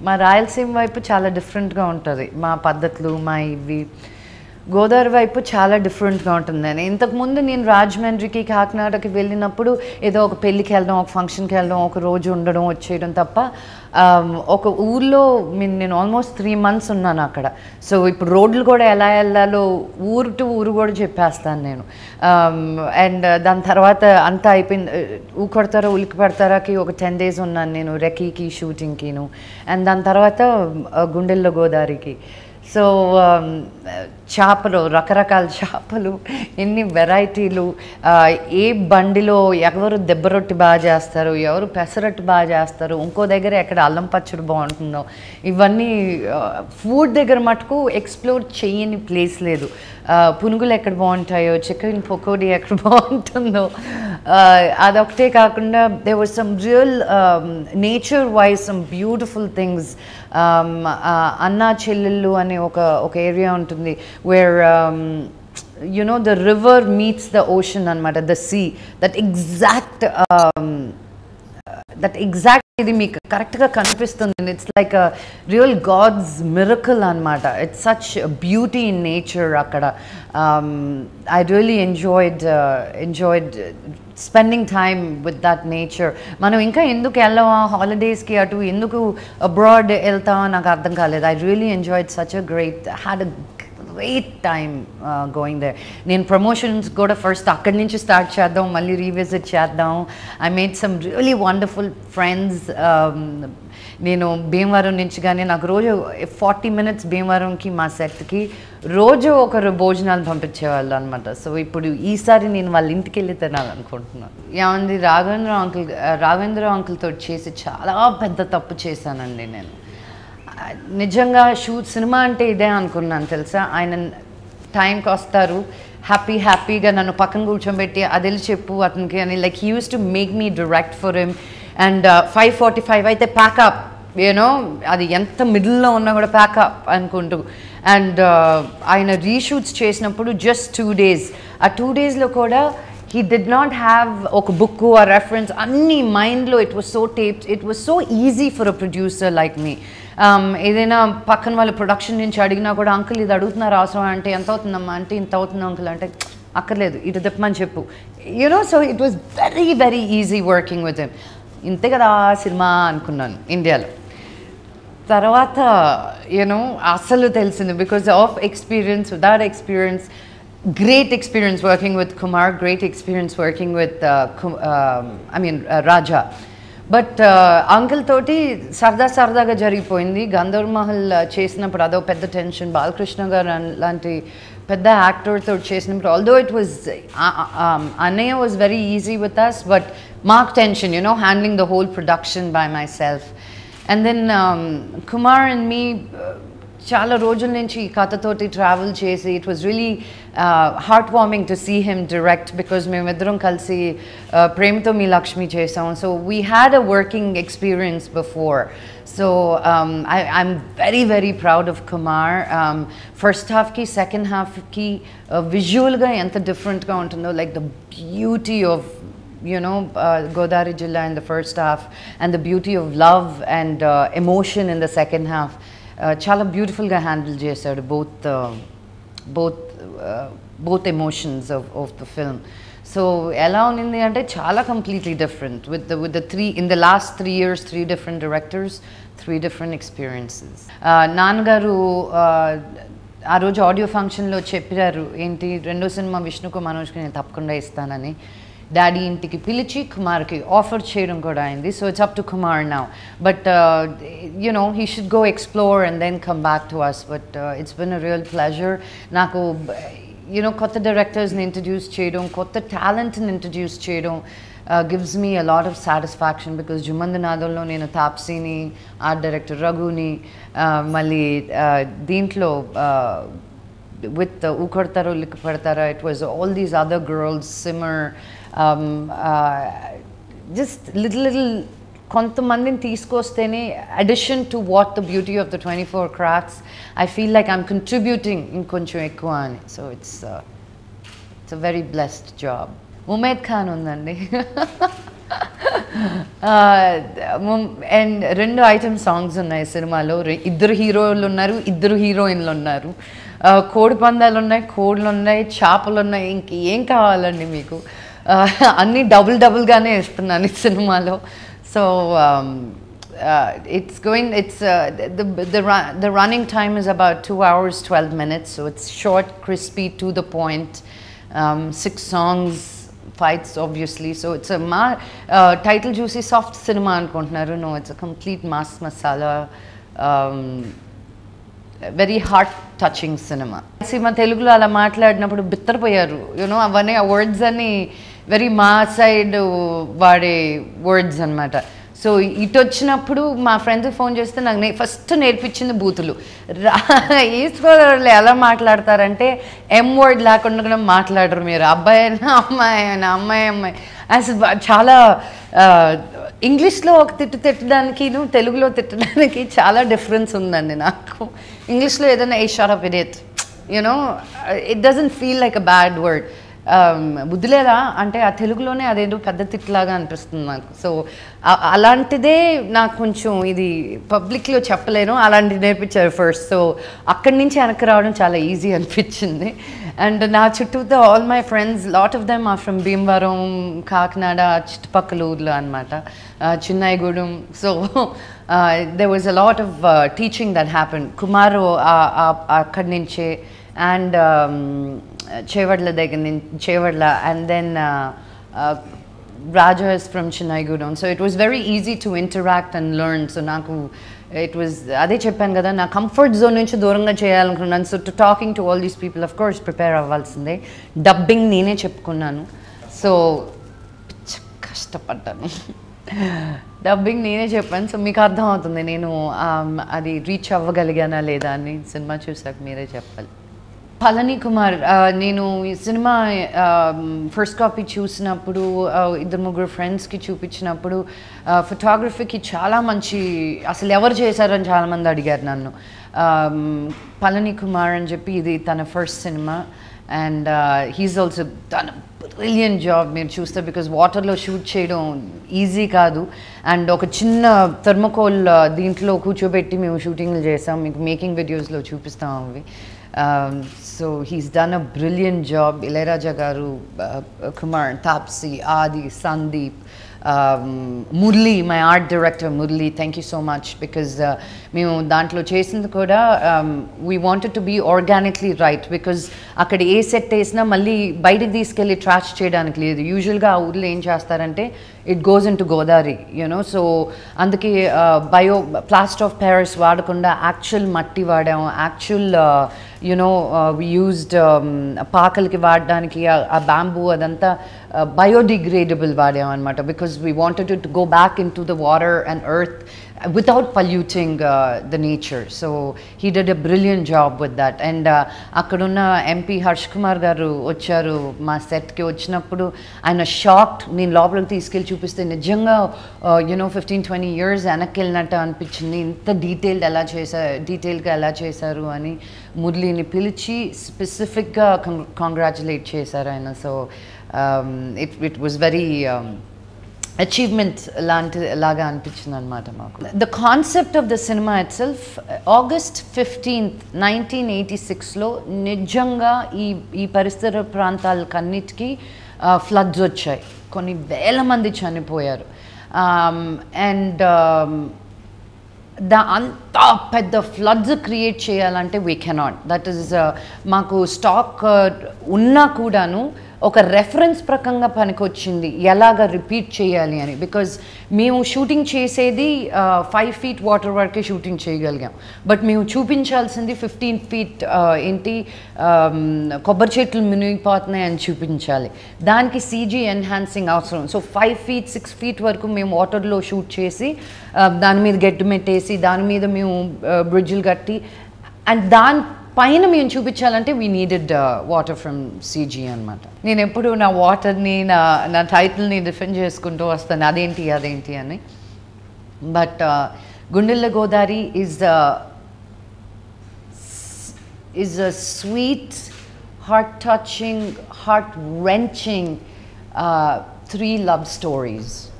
మా రాయలసీమ వైపు చాలా డిఫరెంట్గా ఉంటుంది మా పద్ధతులు మా ఇవి గోదావరి వైపు చాలా డిఫరెంట్గా ఉంటుంది నేను ఇంతకుముందు నేను రాజమండ్రికి కాకినాడకి వెళ్ళినప్పుడు ఏదో ఒక పెళ్ళికి వెళ్ళడం ఒక ఫంక్షన్కి వెళ్ళడం ఒక రోజు ఉండడం వచ్చేయడం తప్ప ఆమ్, ఒక ఊర్లో మీన్ నేను ఆల్మోస్ట్ త్రీ మంత్స్ ఉన్నాను అక్కడ సో ఇప్పుడు రోడ్లు కూడా ఎలా వెళ్ళాలో ఊరు టు ఊరు కూడా చెప్పేస్తాను నేను అండ్ దాని తర్వాత అంతా అయిపోయింది ఊ కొడతారా ఉలికి పడతారాకి ఒక టెన్ డేస్ ఉన్నాను నేను రెక్కీకి షూటింగ్కిను అండ్ దాని తర్వాత ఆ, గుండెల్లో గోదావరికి సో చేపలు రకరకాల చేపలు ఎన్ని వెరైటీలు ఆ, ఏ బండిలో ఎవరు దెబ్బ రొట్టి బాగా చేస్తారు ఎవరు పెసరట్టు బాగా చేస్తారు ఇంకో దగ్గర ఎక్కడ అల్లం పచ్చడి బాగుంటుందో ఇవన్నీ ఫుడ్ దగ్గర మటుకు ఎక్స్ప్లోర్ చేయని ప్లేస్ లేదు ఆ, పునుగులు ఎక్కడ బాగుంటాయో చికెన్ పకోడీ ఎక్కడ బాగుంటుందో ఆ, అదొకటే కాకుండా they was some real nature wise some beautiful things Anna Chellellu అనే ఒక ఒక ఏరియా ఉంటుంది where you know the river meets the ocean అనమాట the sea that exact um, that exact ఇది మీకు కరెక్ట్గా కనిపిస్తుంది it's like a real god's miracle అనమాట it's such beauty in nature అక్కడ I really enjoyed enjoyed spending time with that nature మనం ఇంకా ఎందుకు వెళ్ళామా హాలిడేస్కి అటు ఎందుకు అబ్రాడ్ వెళ్తామా నాకు అర్థం కాలేదు I really enjoyed such a great had a great time going there నేను ప్రమోషన్స్ కూడా ఫస్ట్ అక్కడి నుంచి స్టార్ట్ చేద్దాం మళ్ళీ రీవిజిట్ చేద్దాం I made some really wonderful friends నేను భీమవరం నుంచి కానీ నాకు రోజు ఫార్టీ మినిట్స్ భీమవరంకి మా సెట్కి రోజు ఒకరు భోజనాలు పంపించేవాళ్ళు అనమాట సో ఇప్పుడు ఈసారి నేను వాళ్ళ ఇంటికి వెళ్ళి తినాలనుకుంటున్నాను ఏమంది రాఘవేంద్ర అంకుల్ రాఘవేంద్ర అంకుల్తో చేసి చాలా పెద్ద తప్పు చేశానండి నేను నిజంగా షూట్ సినిమా అంటే ఇదే అనుకున్నాను తెలుసా ఆయన టైంకి వస్తారు హ్యాపీ హ్యాపీగా నన్ను పక్కన కూర్చోబెట్టి అది వెళ్ళి చెప్పు అతనికి అని like he used to make me direct for him and five forty five అయితే ప్యాకప్ యూనో అది ఎంత మిడిల్లో ఉన్నా కూడా ప్యాకప్ అనుకుంటూ అండ్ ఆయన రీషూట్స్ చేసినప్పుడు జస్ట్ టూ డేస్ ఆ టూ డేస్లో కూడా హీ డిడ్ నాట్ హ్యావ్ ఒక బుక్ ఆ రెఫరెన్స్ అన్ని మైండ్లో it was so tapes it was so easy for a producer like me ఏదైనా పక్కన వాళ్ళ ప్రొడక్షన్ నుంచి అడిగినా కూడా అంకుల్ ఇది అడుగుతున్నారు అవసరం అంటే ఎంత అవుతుందమ్మా అంటే ఇంత అవుతుంది అంకుల్ అంటే అక్కర్లేదు ఇటు తిప్పమని చెప్పు you know so it was very very easy working with him ఇంతే కదా సినిమా అనుకున్నాను ఇండియాలో తర్వాత యూనో అసలు తెలిసింది because of experience without experience great experience working with Kumar great experience working with I mean Raja but uncle తోటి సరదా సరదాగా జరిగిపోయింది గంధర్వ మహల్ చేసినప్పుడు అదో పెద్ద టెన్షన్ బాలకృష్ణ గారు అన్- లాంటి పెద్ద యాక్టర్తో చేసినప్పుడు ఆల్దో ఇట్ వాజ్ అన్నయ్య was very easy with us but మాకు tension you know handling the whole production by myself and then Kumar and me చాలా రోజుల నుంచి ఈ కథతోటి ట్రావెల్ చేసి it was really heart warming to see him direct because మేమిద్దరం కలిసి uh, ప్రేమతో మీ లక్ష్మి చేసాం so we had a working experience before so I'm very very proud of Kumar first హాఫ్కి సెకండ్ హాఫ్కి విజువల్గా ఎంత డిఫరెంట్గా ఉంటుందో like the beauty of you know, uh, Godari Jilla in the first half, and the beauty of love and uh, emotion in the second half. Uh, చాలా బ్యూటిఫుల్గా handle చేశాడు both both both emotions of of the film so ఎలా ఉంది అంటే చాలా completely different with the with the three in the last three years three different directors three different experiences నాన్నగారు uh, ఆ రోజు ఆడియో ఫంక్షన్లో చెప్పారు ఏంటి రెండో సినిమా విష్ణుకు మనోజ్కి నేను తప్పకుండా ఇస్తానని డాడీ ఇంటికి పిలిచి కుమార్కి ఆఫర్ చేయడం కూడా అయింది so it's up to Kumar now but you know he should go explore and then come back to us but it's been a real pleasure నాకు యూనో కొత్త డైరెక్టర్స్ని ఇంట్రడ్యూస్ చేయడం కొత్త టాలెంట్ని ఇంట్రడ్యూస్ చేయడం gives me a lot of satisfaction because జుమందనాథంలో నేను తాప్సీని ఆర్ట్ డైరెక్టర్ రఘుని uh, మళ్ళీ uh, దీంట్లో uh, with uh, Ukartaro Likapardara, it was all these other girls, Simmer, um, uh, just little, little కొంతమందిని తీసుకొస్తేనే addition to what the beauty of the twenty four crafts I feel like I'm contributing ఇంకొంచెం ఎక్కువ అని so it's it's a very blessed job Umed Khan ఉందండి and రెండు item songs ఉన్నాయి సినిమాలో రె- ఇద్దరు హీరోలు ఉన్నారు ఇద్దరు హీరోయిన్లు ఉన్నారు ఆ, కోడి పందాలు ఉన్నాయి కోళ్ళు ఉన్నాయి చేపలు ఉన్నాయి ఇంక ఏం కావాలండి మీకు ఆ, అన్నీ డబుల్ డబుల్గానే ఇస్తున్నాను ఈ సినిమాలో so uh, it's going it's uh, the, the ru- the running time is about 2 hours 12 minutes so it's short crispy to the point um, six songs fights obviously so it's a ma- uh, title juicy soft cinema అనుకుంటున్నారు no it's a complete mass masala um, very heart touching సినిమా సినిమా తెలుగులో అలా మాట్లాడినప్పుడు బిత్తరపోయారు you know అవన్నీ ఆ words అన్ని very మా సైడ్ వాడే వర్డ్స్ అన్నమాట సో ఇటు వచ్చినప్పుడు మా ఫ్రెండ్స్ ఫోన్ చేస్తే నాకు నే ఫస్ట్ నేర్పించింది బూతులు రా ఈస్ట్ గోదావరిలో ఎలా మాట్లాడతారంటే ఎం వర్డ్ లేకుండా కూడా మాట్లాడరు మీరు అబ్బాయి అయినా అమ్మాయి అయినా అమ్మాయి అమ్మాయి అసలు బా- చాలా ఆ, ఇంగ్లీష్లో ఒక తిట్టు తిట్టడానికి తెలుగులో తిట్టడానికి చాలా డిఫరెన్స్ ఉందండి నాకు ఇంగ్లీష్లో ఏదైనా a sort of idiot you know it doesn't feel like a bad word బుద్ధి లేదా అంటే ఆ తెలుగులోనే అదేంటో పెద్ద తిట్లాగా అనిపిస్తుంది నాకు సో అలాంటిదే నాకు కొంచెం ఇది పబ్లిక్లో చెప్పలేను అలాంటిది నేర్పించారు ఫస్ట్ సో అక్కడి నుంచి వెనక్కి రావడం చాలా ఈజీ అనిపించింది అండ్ నా చుట్టూతో all my friends lot of them are from Bhimavaram Kakinada చుట్టుపక్కల ఊర్లో అనమాట Chinnayigudem so they was a lot of teaching that happen Kumar అక్కడి నుంచే అండ్ చేవడ్ల దగ్గర నుంచి Chevadla and then Raja is from Chennai So it was very easy to interact and learn. So నాకు it was అదే చెప్పాను కదా నా కంఫర్ట్ జోన్ నుంచి దూరంగా చేయాలనుకున్నాను so to talking to all these people of course prepare అవ్వాల్సిందే డబ్బింగ్ నేనే చెప్పుకున్నాను సో పిచ్చ కష్టపడ్డాను డబ్బింగ్ నేనే చెప్పాను సో మీకు అర్థమవుతుంది నేను um, అది రీచ్ అవ్వగలిగానా లేదా అని సినిమా చూసాక మీరే చెప్పాలి పళని కుమార్ ఆ, నేను ఈ సినిమా ఫస్ట్ కాపీ చూసినప్పుడు ఆ, ఇద్దరు ముగ్గురు ఫ్రెండ్స్కి చూపించినప్పుడు ఫోటోగ్రఫీకి చాలా మంచి అసలు ఎవరు చేశారని చాలామంది అడిగారు నన్ను పళని కుమార్ అని చెప్పి ఇది తన ఫస్ట్ సినిమా అండ్ హీస్ ఆల్సో తన బ్రిలియన్ జాబ్ మీరు చూస్తే బికాజ్ వాటర్లో షూట్ చేయడం ఈజీ కాదు అండ్ ఒక చిన్న థర్మకోల్ దీంట్లో కూర్చోబెట్టి మేము షూటింగ్లు చేసాం మీకు మేకింగ్ వీడియోస్లో చూపిస్తాం అవి so he's done a brilliant job Ilaiyaraaja గారు Kumar Taapsee Aadi Sandeep Murali my art director Murali thank you so much because మేము దాంట్లో చేసింది కూడా we wanted to be organically right because అక్కడ ఏ సెట్ వేసినా మళ్ళీ బయటికి తీసుకెళ్ళి ట్రాష్ చేయడానికి లేదు యూజువల్గా ఆ ఊర్లో ఏం చేస్తారంటే it goes in to Godavari you know so అందుకే బయో ప్లాస్టర్ ఆఫ్ ప్యారిస్ వాడకుండా యాక్చువల్ మట్టి వాడాము యాక్చువల్ యునో వి యూజ్డ్ పాకలకి వాడడానికి ఆ- ఆ బ్యాంబూ అదంతా బయోడిగ్రేడబుల్ వాడాం అనమాట because we wanted to go back in to the water and earth without polluting uh, the nature. So he did a brilliant job with that. And uh, అక్కడున్న MP Harsh Kumar గారు వచ్చారు మా సెట్కి వచ్చినప్పుడు ఆయన షాక్డ్ నేను లోపలికి తీసుకెళ్ళి చూపిస్తే నిజంగా యూనో ఫిఫ్టీన్ ట్వంటీ ఇయర్స్ వెనక్కి వెళ్ళినట్టు అనిపించింది ఇంత డీటెయిల్డ్ ఎలా చేశారు డీటెయిల్గా ఎలా చేశారు అని మురళిని పిలిచి స్పెసిఫిక్గా కాంగ్రాచులేట్ చేశారు ఆయన so it it was very achievement లాంటి లాగా అనిపించింది అనమాట మాకు ద కాన్సెప్ట్ ఆఫ్ ద సినిమా itself August fifteenth nineteen eighty సిక్స్లో నిజంగా ఈ ఈ పరిసర ప్రాంతాలకన్నిటికీ ఫ్లడ్స్ వచ్చాయి కొన్ని వేల మంది చనిపోయారు అండ్ దా అంత పెద్ద ఫ్లడ్స్ క్రియేట్ చేయాలంటే వీ కెనాట్ దట్ ఈస్ మాకు స్టాక్ ఉన్నా కూడాను ఒక రెఫరెన్స్ ప్రకంగా పనికొచ్చింది ఎలాగ రిపీట్ చేయాలి అని బికాజ్ మేము షూటింగ్ చేసేది ఫైవ్ ఫీట్ వాటర్ వరకే షూటింగ్ చేయగలిగాం బట్ మేము చూపించాల్సింది ఫిఫ్టీన్ ఫీట్ ఏంటి um, కొబ్బరి చెట్లు మునిగిపోతున్నాయి అని చూపించాలి దానికి సీజీ ఎన్హాన్సింగ్ అవసరం so five feet six feet వరకు మేము వాటర్లో షూట్ చేసి uh, దాని మీద గట్టి మెట్టేసి దాని మీద మేము బ్రిడ్జిలు కట్టి అండ్ దాని పైన మేము చూపించాలంటే we needed water from CG అనమాట నేను ఎప్పుడు నా వాటర్ని నా నా టైటిల్ని డిఫెండ్ చేసుకుంటూ వస్తాను అదేంటి అదేంటి అని but Gundello Godavari is is a sweet, heart touching, heart wrenching uh, three love stories.